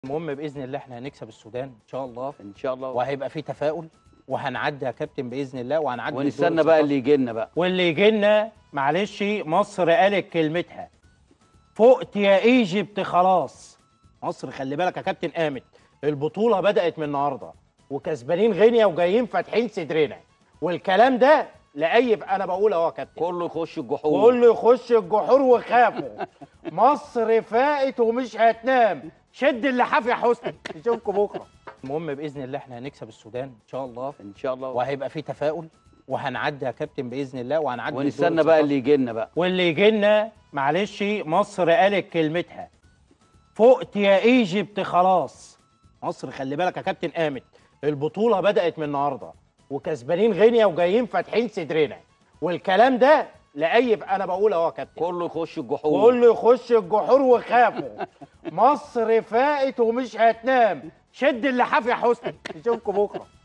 المهم باذن الله احنا هنكسب السودان ان شاء الله ان شاء الله وهيبقى في تفاؤل وهنعدي يا كابتن باذن الله وهنعدي ونستنى الدور بقى 16. اللي يجي لنا بقى واللي يجي لنا معلش مصر قالت كلمتها فقت يا ايجيبت خلاص مصر خلي بالك يا كابتن قامت البطوله بدات من النهارده وكسبانين غينيا وجايين فاتحين صدرنا والكلام ده لاي انا بقول اهو يا كابتن كله يخش الجحور كله يخش الجحور وخافوا مصر فاقت ومش هتنام شد اللحاف يا حسني نشوفكم بكره المهم باذن الله احنا هنكسب السودان ان شاء الله ان شاء الله وهيبقى في تفاؤل وهنعدي يا كابتن باذن الله وهنعدي ونستنى الدور بقى 16. اللي يجي لنا بقى واللي يجي لنا معلش مصر قالت كلمتها فقت يا ايجيبت خلاص مصر خلي بالك يا كابتن قامت البطوله بدات من النهارده وكسبانين غينيا وجايين فاتحين صدرنا والكلام ده لاي انا بقول اهو يا كابتن كله يخش الجحور كله يخش الجحور وخافوا مصر فاقت ومش هتنام شد اللحاف يا حسني نشوفكم بكره